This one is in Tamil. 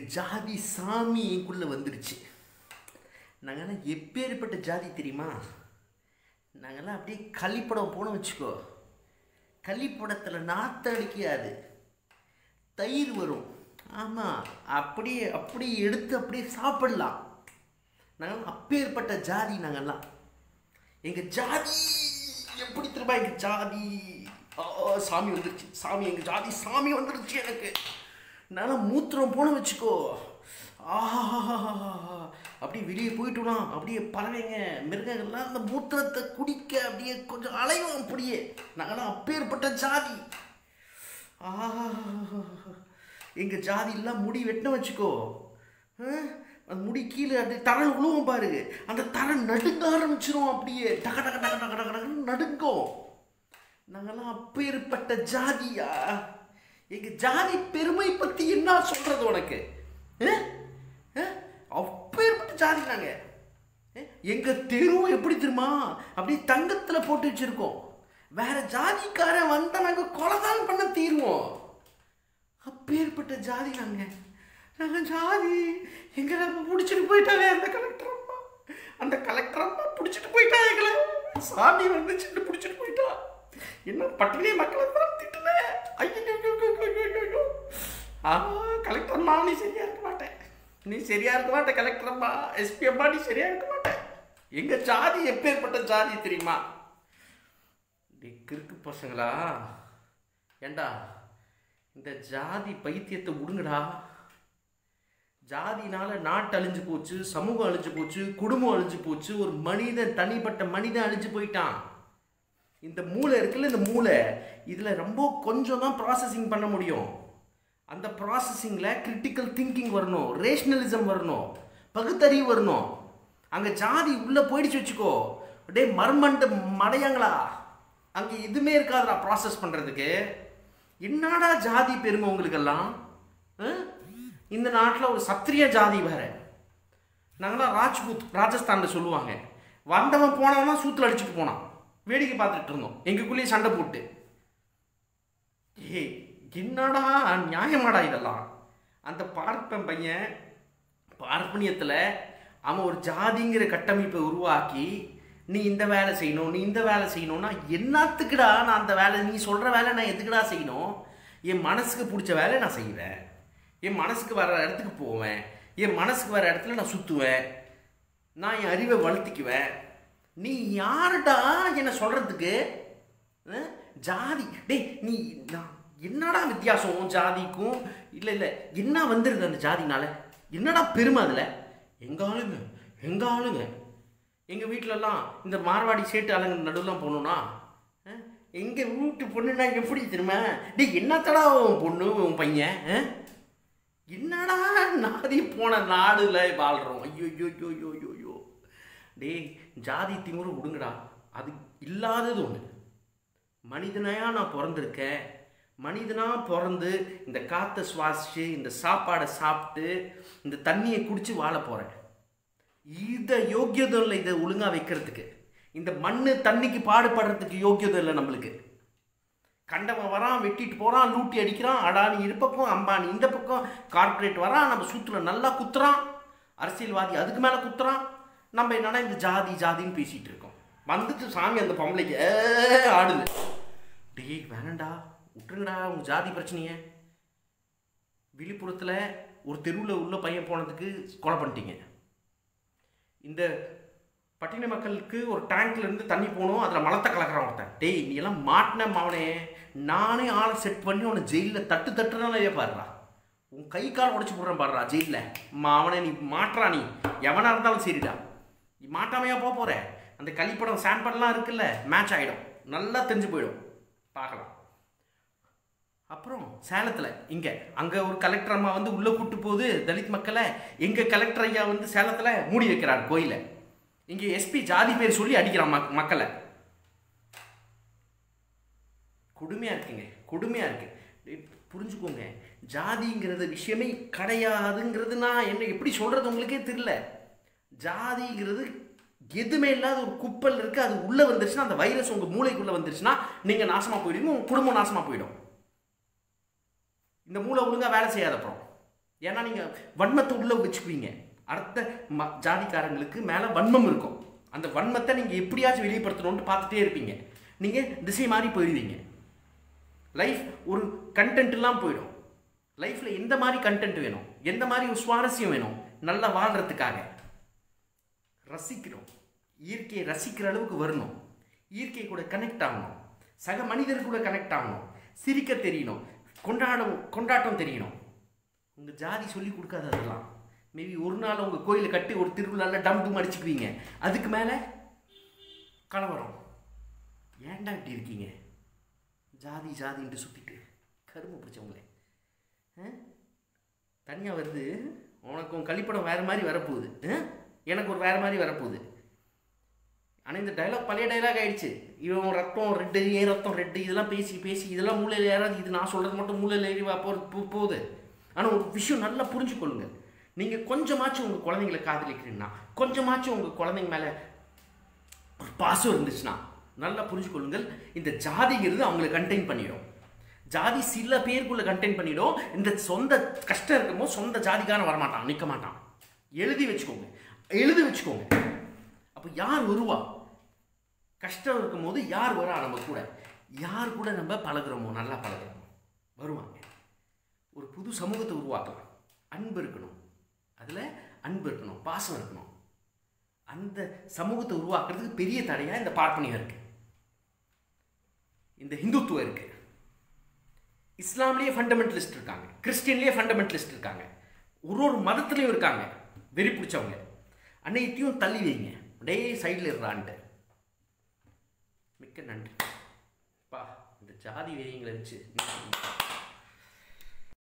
ஜாதி சாமி எங்குள்ள வந்துருச்சு நாங்கெல்லாம் எப்பேற்பட்ட ஜாதி தெரியுமா நாங்கெல்லாம் அப்படியே கள்ளிப்படம் போனோம் வச்சுக்கோ கள்ளிப்படத்தில் நாற்றம் அடிக்காது தயிர் வரும் ஆமாம் அப்படியே அப்படியே எடுத்து அப்படியே சாப்பிடலாம் நாங்கள்லாம் அப்பேற்பட்ட ஜாதி நாங்கெல்லாம் எங்கள் ஜாதி எப்படி திரும்ப எங்கள் ஜாதி ஆ சாமி வந்துருச்சு சாமி எங்கள் ஜாதி சாமி வந்துருச்சு எனக்கு நான் மூத்திரம் போன வச்சுக்கோ ஆஹா அப்படியே வெளியே போயிட்டோம்னா அப்படியே பறவைங்க மிருகங்கள்லாம் அந்த மூத்திரத்தை குடிக்க அப்படியே கொஞ்சம் அலையும் அப்படியே நாங்களாம் அப்பேற்பட்ட ஜாதி ஆஹா எங்கள் ஜாதியெல்லாம் முடி வெட்டின வச்சுக்கோ ஆ? அந்த முடி கீழே அப்படியே தரல் விழுவும் பாரு அந்த தரல் நடுங்க ஆரம்பிச்சிரும் அப்படியே டக டக டக டக டக டகன்னு நடுங்கும் நாங்கெல்லாம் அப்பேற்பட்ட ஜாதியா எங்க ஜாதி பெருமை பத்தி என்ன சொல்றது உனக்கு ஆ? ஆ? அப்பேற்பட்ட ஜாதி நாங்க ஆ? எங்க தெரு எப்படி தெரியுமா அப்படியே தங்கத்துல போட்டு வச்சிருக்கோம் வேற ஜாதிக்காரன் வந்தா நாங்க கொலைதான் பண்ண தீருவோம் அப்பேற்பட்ட ஜாதி நாங்க நாங்க ஜாதி எங்களை பிடிச்சிட்டு போயிட்டாங்க அந்த கலெக்டர் அம்மா அந்த கலெக்டர் அம்மா பிடிச்சிட்டு போயிட்டா எங்களை சாமி வந்துச்சுட்டு பிடிச்சிட்டு போயிட்டா என்ன பட்டினி மக்களை தான் திட்டுல ஐயோ ஆ கலெக்டர் அம்மா நீ சரியா இருக்க மாட்டேன் நீ சரியா இருக்க மாட்டே கலெக்டர் அம்மா எஸ்பி அம்மா நீ சரியா இருக்க மாட்டேன் எங்க ஜாதி எப்பேற்பட்ட ஜாதி தெரியுமா டேய் கிறுக்கு பசங்களா ஏண்டா இந்த ஜாதி பைத்தியத்தை விடுங்கடா ஜாதினால நாட்டு அழிஞ்சு போச்சு சமூகம் அழிஞ்சு போச்சு குடும்பம் அழிஞ்சு போச்சு ஒரு மனிதன் தனிப்பட்ட மனிதன் அழிஞ்சு போயிட்டான் இந்த மூளை இருக்குல்ல இந்த மூளை இதில் ரொம்ப கொஞ்சம் தான் ப்ராசஸிங் பண்ண முடியும் அந்த ப்ராசஸிங்கில் கிரிட்டிக்கல் திங்கிங் வரணும் ரேஷ்னலிசம் வரணும் பகுத்தறிவு வரணும் அங்கே ஜாதி உள்ளே போயிடுச்சு வச்சுக்கோ அப்படியே மர்மண்ட மடையாங்களா அங்கே எதுவுமே இருக்காதுடா ப்ராசஸ் பண்ணுறதுக்கு என்னடா ஜாதி பெருமை உங்களுக்கெல்லாம் ஆ? இந்த நாட்டில் ஒரு சத்திரிய ஜாதி வேற நாங்களாம் ராஜ்பூத் ராஜஸ்தானில் சொல்லுவாங்க வந்தவன் போனவனா சூத்தில் அடிச்சுட்டு போனான் வேடிக்கை பார்த்துட்டு இருந்தோம் எங்களுக்குள்ளேயே சண்டை போட்டு ஏய் என்னடா நியாயமாடா இதெல்லாம் அந்த பார்ப்பன் பையன் பார்ப்பனியத்தில் அவன் ஒரு ஜாதிங்கிற கட்டமைப்பை உருவாக்கி நீ இந்த வேலை செய்யணும் நீ இந்த வேலை செய்யணும்னா என்னத்துக்குடா நான் அந்த வேலை நீ சொல்கிற வேலை நான் எதுக்குடா செய்யணும் என் மனசுக்கு பிடிச்ச வேலையை நான் செய்வேன் என் மனசுக்கு வர இடத்துக்கு போவேன் என் மனசுக்கு வர இடத்துல நான் சுற்றுவேன் நான் என் அறிவை வளர்த்திக்குவேன் நீ யாருடா என்ன சொல்கிறதுக்கு அஹ்? ஜாதி டேய் நீ நான் என்னடா வித்தியாசம் உன் ஜாதிக்கும் இல்லை இல்லை என்ன வந்துருது அந்த ஜாதினால என்னடா பெருமை அதில் எங்க ஆளுங்க எங்க ஆளுங்க எங்கள் வீட்டிலலாம் இந்த மார்வாடி சேட்டு ஆளுங்க நடுவுலாம் போகணுன்னா எங்கள் வீட்டு பொண்ணுனா எப்படி தெரியுமா டேய் என்னத்தடா உன் பொண்ணு உன் பையன் அஹ்? என்னடா நாதி போன நாடுல வாழ்கிறோம் ஐயோ ஐயோ ஐயோ ஐயோ ஐயோ ஐயோ டேய் ஜாதி திமிரு விடுங்கடா அது இல்லாதது ஒன்று மனிதனையா நான் பிறந்திருக்கேன் மனிதனா பிறந்து இந்த காற்றை சுவாசிச்சு இந்த சாப்பாடை சாப்பிட்டு இந்த தண்ணியை குடிச்சு வாழ போகிறேன் இதை யோக்கியதை இல்லை இதை ஒழுங்கா வைக்கிறதுக்கு இந்த மண்ணு தண்ணிக்கு பாடுபடுறதுக்கு யோக்கியதை இல்லை நம்மளுக்கு கண்டவன் வரான் வெட்டிட்டு போகிறான் லூட்டி அடிக்கிறான் அடானி இரு பக்கம் அம்பானி இந்த பக்கம் கார்ப்பரேட் வரான் நம்ம சூத்துல நல்லா குத்துறான் அரசியல்வாதி அதுக்கு மேலே குத்துறான் நம்ம என்னன்னா இந்த ஜாதி ஜாதின்னு பேசிகிட்டு இருக்கோம் வந்துட்டு சாமி அந்த பொம்பளைக்கு ஏ ஆடுது டேய் வேணாண்டா விட்டுருங்கடா உங்கள் ஜாதி பிரச்சனையை விழுப்புரத்தில் ஒரு தெருவில் உள்ள பையன் போனதுக்கு கொலை பண்ணிட்டீங்க இந்த பட்டின மக்களுக்கு ஒரு டேங்க்ல இருந்து தண்ணி போகணும் அதில் மலத்தை கலக்கிறான் ஒருத்தன் டேய் நீ எல்லாம் மாட்டின மாவனே நானே ஆளை செட் பண்ணி உன்னை ஜெயிலில் தட்டு தட்டுனாலே பாடுறா உன் கை கால் உடச்சி போடுறேன் பாடுறா ஜெயிலில் மாவனே நீ மாட்டுறா நீ எவனா இருந்தாலும் சரிடா நீ மாட்டாமையா போக போற அந்த கலிப்படம் சாம்பல்லாம் இருக்குல்ல மேட்ச் ஆகிடும் நல்லா தெரிஞ்சு போயிடும் பார்க்கலாம் அப்புறம் சேலத்தில் இங்கே அங்கே ஒரு கலெக்டர் அம்மா வந்து உள்ளே கூட்டு போகுது தலித் மக்களை எங்கள் கலெக்டர் ஐயா வந்து சேலத்தில் மூடி வைக்கிறார் கோயிலை இங்கே எஸ்பி ஜாதி பேர் சொல்லி அடிக்கிறான் மக் மக்களை கொடுமையாக இருக்குங்க கொடுமையாக இருக்கு டேய், புரிஞ்சுக்கோங்க ஜாதிங்கிறது விஷயமே கிடையாதுங்கிறது நான் என்ன எப்படி சொல்கிறது உங்களுக்கே தெரியல ஜாதிங்கிறது எதுவுமே இல்லாத ஒரு குப்பல் இருக்குது அது உள்ளே வந்துருச்சுன்னா அந்த வைரஸ் உங்கள் மூளைக்குள்ளே வந்துருச்சுன்னா நீங்கள் நாசமாக போயிடுவீங்க உங்கள் குடும்பம் நாசமாக போயிடும் இந்த மூளை ஒழுங்கா வேலை செய்யாத அப்புறம் ஏன்னா நீங்கள் வன்மத்தை உள்ளே வச்சுக்குவீங்க அடுத்த ம ஜாதிக்காரங்களுக்கு மேலே வன்மம் இருக்கும் அந்த வன்மத்தை நீங்கள் எப்படியாச்சும் வெளிப்படுத்தணும்னு பார்த்துட்டே இருப்பீங்க நீங்கள் திசை மாறி போயிடுவீங்க லைஃப் ஒரு கண்டென்ட் எல்லாம் போயிடும் லைஃப்பில் எந்த மாதிரி கண்டென்ட் வேணும் எந்த மாதிரி ஒரு சுவாரஸ்யம் வேணும் நல்லா வாழ்கிறதுக்காக ரசிக்கிறோம் இயற்கையை ரசிக்கிற அளவுக்கு வரணும் இயற்கை கூட கனெக்ட் ஆகணும் சக மனிதர் கூட கனெக்ட் ஆகணும் சிரிக்க தெரியணும் கொண்டாடம் கொண்டாட்டம் தெரியணும் உங்கள் ஜாதி சொல்லி கொடுக்காது அதெல்லாம் மேபி ஒரு நாள் உங்கள் கோயிலை கட்டி ஒரு திருவிழாவில் டம் டும் அடிச்சுக்குவீங்க அதுக்கு மேலே கலவரம் ஏன்டா இப்படி இருக்கீங்க ஜாதி ஜாதின்ட்டு சுற்றிட்டு கரும்பு பிடிச்சவங்களே தனியாக வருது உனக்கு உன் கழிப்படம் வேறு மாதிரி வரப்போகுது ஆ? எனக்கு ஒரு வேறு மாதிரி வரப்போகுது ஆனால் இந்த டைலாக் பழைய டைலாக் ஆயிடுச்சு இவன் ரத்தம் ரெட்டு ஏன் ரத்தம் ரெட்டு இதெல்லாம் பேசி பேசி இதெல்லாம் மூளையில் ஏறாது இது நான் சொல்கிறது மட்டும் மூளையில் ஏறி வா போகிறது போ போகுது ஆனால் ஒரு விஷயம் நல்லா புரிஞ்சுக்கொள்ளுங்க நீங்கள் கொஞ்சமாச்சும் உங்கள் குழந்தைங்களை காதலிக்கிறீங்கன்னா கொஞ்சமாச்சும் உங்கள் குழந்தைங்க மேலே ஒரு பாசம் இருந்துச்சுன்னா நல்லா புரிஞ்சுக்கொள்ளுங்கள் இந்த ஜாதிங்கிறது அவங்களை கண்டெயின் பண்ணிடும் ஜாதி சில பேருக்குள்ள கண்டெயின் பண்ணிடும் இந்த சொந்த கஷ்டம் இருக்கும்போது சொந்த ஜாதிக்காரன் வரமாட்டான் நிற்க மாட்டான் எழுதி வச்சுக்கோங்க எழுதி வச்சுக்கோங்க அப்போ யார் வருவா கஷ்டம் இருக்கும்போது யார் வரா நம்ம கூட யார் கூட நம்ம பழகுறோமோ நல்லா பழகுறோமோ வருவாங்க ஒரு புது சமூகத்தை உருவாக்கலாம் அன்பு இருக்கணும் அதில் அன்பு இருக்கணும் பாசம் இருக்கணும் அந்த சமூகத்தை உருவாக்குறதுக்கு பெரிய தடையாக இந்த பார்ப்பனியம் இருக்கு இந்த ஹிந்துத்துவம் இருக்கு இஸ்லாம்லேயே ஃபண்டமெண்டலிஸ்ட் இருக்காங்க கிறிஸ்டியன்லேயே ஃபண்டமெண்டலிஸ்ட் இருக்காங்க ஒரு ஒரு மதத்துலேயும் இருக்காங்க வெறி பிடிச்சவங்க அன்னைத்தையும் தள்ளி வைங்க அப்படியே சைடில் இருறான்ட்டு மிக்க நன்றி பா இந்த ஜாதி வெறியங்களை வச்சு